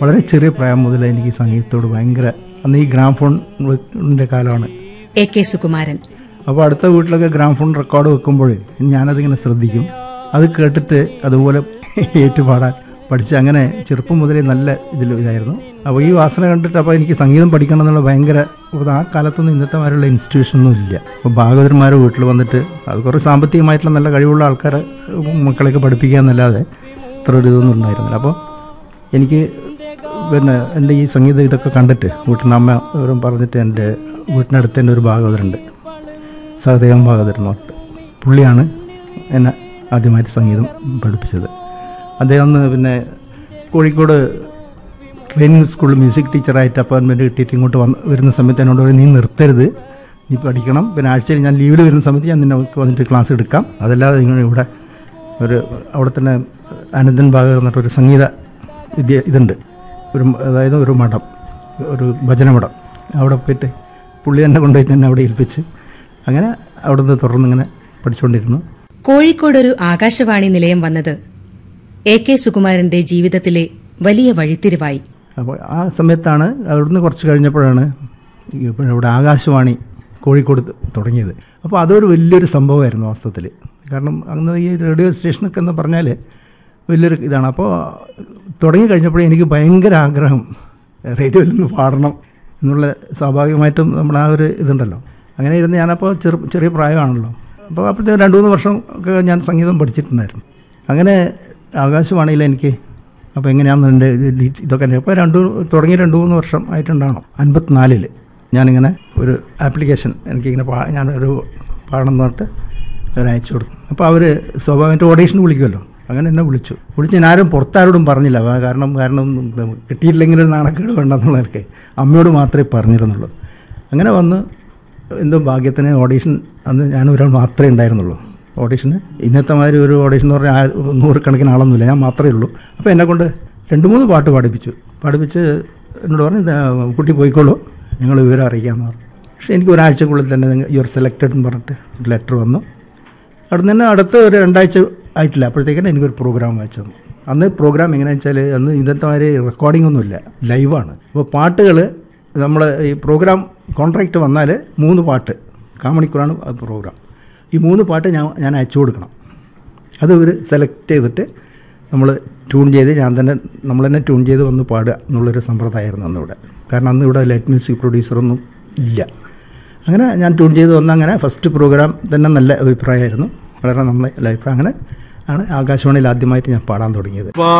വളരെ ചെറിയ പ്രായം മുതൽ എനിക്ക് സംഗീതത്തോട് ഭയങ്കര അന്ന് ഈ ഗ്രാംഫോണിൻ്റെ കാലമാണ് എ കെ സുകുമാരൻ അപ്പോൾ അടുത്ത വീട്ടിലൊക്കെ ഗ്രാംഫോൺ റെക്കോർഡ് വെക്കുമ്പോൾ ഞാനതിങ്ങനെ ശ്രദ്ധിക്കും അത് കേട്ടിട്ട് അതുപോലെ ഏറ്റുപാടാൻ പഠിച്ച് അങ്ങനെ ചെറുപ്പം മുതലേ നല്ല ഇതിൽ ഇതായിരുന്നു അപ്പോൾ ഈ വാസന കണ്ടിട്ട് അപ്പോൾ എനിക്ക് സംഗീതം പഠിക്കണം എന്നുള്ള ഭയങ്കര അപ്പോൾ ആ കാലത്തൊന്നും ഇന്നത്തെ മാതിരിയുള്ള ഇൻസ്റ്റിറ്റ്യൂഷനൊന്നും ഇല്ല അപ്പോൾ ഭാഗവതന്മാർ വീട്ടിൽ വന്നിട്ട് അത് കുറേ സാമ്പത്തികമായിട്ടുള്ള നല്ല കഴിവുള്ള ആൾക്കാരെ മക്കളെയൊക്കെ പഠിപ്പിക്കുക എന്നല്ലാതെ ഇത്ര ഒരു ഇതൊന്നും ഉണ്ടായിരുന്നില്ല അപ്പോൾ എനിക്ക് പിന്നെ എൻ്റെ ഈ സംഗീതം ഇതൊക്കെ കണ്ടിട്ട് വീട്ടിൽ നിന്ന് അമ്മ ഇവരും പറഞ്ഞിട്ട് എൻ്റെ വീട്ടിനടുത്ത് തന്നെ ഒരു ഭാഗവതരുണ്ട് സഹദേവൻ ഭാഗവതരൻ പറഞ്ഞിട്ട് പുള്ളിയാണ് എന്നെ ആദ്യമായിട്ട് സംഗീതം പഠിപ്പിച്ചത് അദ്ദേഹം ഒന്ന് പിന്നെ കോഴിക്കോട് ട്രെയിനിങ് സ്കൂളിൽ മ്യൂസിക് ടീച്ചറായിട്ട് അപ്പോയിൻമെൻറ്റ് കിട്ടിയിട്ട് ഇങ്ങോട്ട് വന്ന് വരുന്ന സമയത്ത് എന്നോട് പറയും, നീ നിർത്തരുത് നീ പഠിക്കണം പിന്നെ ആഴ്ചയിൽ ഞാൻ ലീവിൽ വരുന്ന സമയത്ത് ഞാൻ നിന്നെ വന്നിട്ട് ക്ലാസ് എടുക്കാം അതല്ലാതെ നിങ്ങൾ ഇവിടെ ഒരു അവിടെ തന്നെ അനന്തൻ ഭാഗം എന്നിട്ടൊരു സംഗീത വിദ്യ ഇതുണ്ട് ഒരു മ- അതായത് ഒരു മഠം ഒരു ഭജനമഠം അവിടെ പോയിട്ട് പുള്ളി എന്നെ കൊണ്ടുപോയിട്ട് എന്നെ അവിടെ ഏൽപ്പിച്ച് അങ്ങനെ അവിടെ നിന്ന് തുടർന്ന് ഇങ്ങനെ പഠിച്ചുകൊണ്ടിരുന്നു കോഴിക്കോടൊരു ആകാശവാണി നിലയം വന്നത് എ കെ സുകുമാരന്റെ ജീവിതത്തിലെ വലിയ വഴിത്തിരിവായി അപ്പോൾ ആ സമയത്താണ് അവിടുന്ന് കുറച്ച് കഴിഞ്ഞപ്പോഴാണ് ഈ പിന്നെ ഇവിടെ ആകാശവാണി കോഴിക്കോട് ത- തുടങ്ങിയത് അപ്പോൾ അതൊരു വലിയൊരു സംഭവമായിരുന്നു വാസ്തവത്തിൽ കാരണം അന്ന് ഈ റേഡിയോ സ്റ്റേഷനൊക്കെ എന്ന് പറഞ്ഞാൽ വലിയൊരു ഇതാണ് അപ്പോൾ തുടങ്ങി കഴിഞ്ഞപ്പോഴേ എനിക്ക് ഭയങ്കര ആഗ്രഹം റേഡിയോയിൽ നിന്ന് പാടണം എന്നുള്ള സ്വാഭാവികമായിട്ടും നമ്മൾ ആ ഒരു ഇതുണ്ടല്ലോ അങ്ങനെ ഇരുന്ന് ഞാനപ്പോൾ ചെറു ചെറിയ പ്രായമാണല്ലോ അപ്പോൾ അപ്പോഴത്തെ രണ്ട് മൂന്ന് വർഷം ഒക്കെ ഞാൻ സംഗീതം പഠിച്ചിട്ടുണ്ടായിരുന്നു അങ്ങനെ ആകാശവാണിയിൽ എനിക്ക് അപ്പോൾ എങ്ങനെയാണെന്ന് എൻ്റെ ഇത് ഇതൊക്കെ അപ്പോൾ രണ്ട് തുടങ്ങി രണ്ട് മൂന്ന് വർഷം ആയിട്ടുണ്ടാകണം അൻപത്തിനാലിൽ ഞാനിങ്ങനെ ഒരു ആപ്ലിക്കേഷൻ എനിക്കിങ്ങനെ പാ ഞാനൊരു പാടണം എന്ന് പറഞ്ഞിട്ട് അവർ അയച്ചു കൊടുത്തു അപ്പോൾ അവർ സ്വാഭാവികമായിട്ട് ഓഡീഷൻ വിളിക്കുമല്ലോ അങ്ങനെ എന്നെ വിളിച്ചു വിളിച്ച് ഞാൻ ആരും പുറത്താരോടും പറഞ്ഞില്ല ആ കാരണം കാരണം കിട്ടിയില്ലെങ്കിൽ ഒരു നാണക്കേട് വേണ്ടെന്നുള്ളതൊക്കെ അമ്മയോട് മാത്രമേ പറഞ്ഞിരുന്നുള്ളൂ അങ്ങനെ വന്ന് എന്തോ ഭാഗ്യത്തിന് ഓഡീഷൻ അന്ന് ഞാൻ ഒരാൾ മാത്രമേ ഉണ്ടായിരുന്നുള്ളൂ ഓഡീഷന് ഇന്നത്തെ മാതിരി ഒരു ഓഡീഷൻ എന്ന് പറഞ്ഞാൽ ആ- നൂറുകണക്കിന് ആളൊന്നുമില്ല ഞാൻ മാത്രമേ ഉള്ളൂ അപ്പോൾ എന്നെ കൊണ്ട് രണ്ട് മൂന്ന് പാട്ട് പാടിപ്പിച്ചു പാടിപ്പിച്ച് എന്നോട് പറഞ്ഞു "ഇതാ, കുട്ടി പോയിക്കോളൂ ഞങ്ങൾ വിവരം അറിയിക്കാമെന്ന് പറഞ്ഞു പക്ഷേ എനിക്ക് ഒരാഴ്ചക്കുള്ളിൽ തന്നെ യുവർ സെലക്റ്റഡ് എന്ന് പറഞ്ഞിട്ട് ഒരു ലെറ്റർ വന്നു അവിടെ നിന്ന് അടുത്ത ഒരു രണ്ടാഴ്ച ആയിട്ടില്ല അപ്പോഴത്തേക്കും എനിക്കൊരു പ്രോഗ്രാം വെച്ചു തന്നു അന്ന് പ്രോഗ്രാം എങ്ങനെയാണെന്ന് വെച്ചാൽ അന്ന് ഇന്നത്തെ മാതിരി റെക്കോർഡിംഗ് ഒന്നുമില്ല ലൈവാണ് അപ്പോൾ പാട്ടുകൾ നമ്മൾ ഈ പ്രോഗ്രാം കോൺട്രാക്റ്റ് വന്നാൽ മൂന്ന് പാട്ട് കാമണിക്കൂറാണ് ആ പ്രോഗ്രാം ഈ മൂന്ന് പാട്ട് ഞാൻ ഞാൻ അയച്ചു കൊടുക്കണം അത് ഇവർ സെലക്ട് ചെയ്തിട്ട് നമ്മൾ ട്യൂൺ ചെയ്ത് ഞാൻ തന്നെ നമ്മൾ തന്നെ ട്യൂൺ ചെയ്ത് വന്ന് പാടുക എന്നുള്ളൊരു സമ്പ്രദായമായിരുന്നു അന്നിവിടെ കാരണം അന്ന് ഇവിടെ ലൈറ്റ് മ്യൂസിക് പ്രൊഡ്യൂസറൊന്നും ഇല്ല അങ്ങനെ ഞാൻ ട്യൂൺ ചെയ്ത് വന്ന അങ്ങനെ ഫസ്റ്റ് പ്രോഗ്രാം തന്നെ നല്ല അഭിപ്രായമായിരുന്നു വളരെ നല്ല അഭിപ്രായം അങ്ങനെ ആണ് ആകാശവാണിയിൽ ആദ്യമായിട്ട് ഞാൻ പാടാൻ തുടങ്ങിയത്